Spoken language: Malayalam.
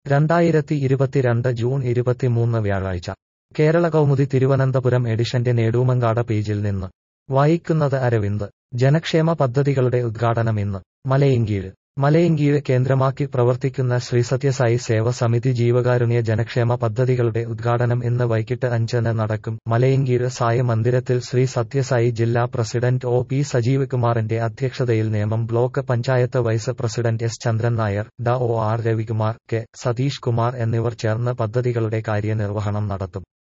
രണ്ടായിരത്തി ഇരുപത്തിരണ്ട് ജൂൺ ഇരുപത്തിമൂന്ന് വ്യാഴാഴ്ച കേരള കൗമുദി തിരുവനന്തപുരം എഡിഷന്റെ നേടൂമങ്കാട പേജിൽ നിന്ന് വായിക്കുന്നത് അരവിന്ദ് ജനക്ഷേമ പദ്ധതികളുടെ ഉദ്ഘാടനം ഇന്ന് മലയങ്കീഴ് മലയങ്കീഴ് കേന്ദ്രമാക്കി പ്രവർത്തിക്കുന്ന ശ്രീ സത്യസായി സേവ സമിതി ജീവകാരുണ്യ ജനക്ഷേമ പദ്ധതികളുടെ ഉദ്ഘാടനം ഇന്ന് വൈകിട്ട് അഞ്ചിന് നടക്കും മലയങ്കീഴ് സായി മന്ദിരത്തിൽ ശ്രീ സത്യസായി ജില്ലാ പ്രസിഡന്റ് ഒ പി സജീവ് കുമാറിന്റെ അധ്യക്ഷതയിൽ Nemam block panchayat vice president S Chandran Nair ഡ ഒ ആർ രവികുമാർ കെ സതീഷ് കുമാർ എന്നിവർ ചേർന്ന് പദ്ധതികളുടെ കാര്യനിർവഹണം നടത്തും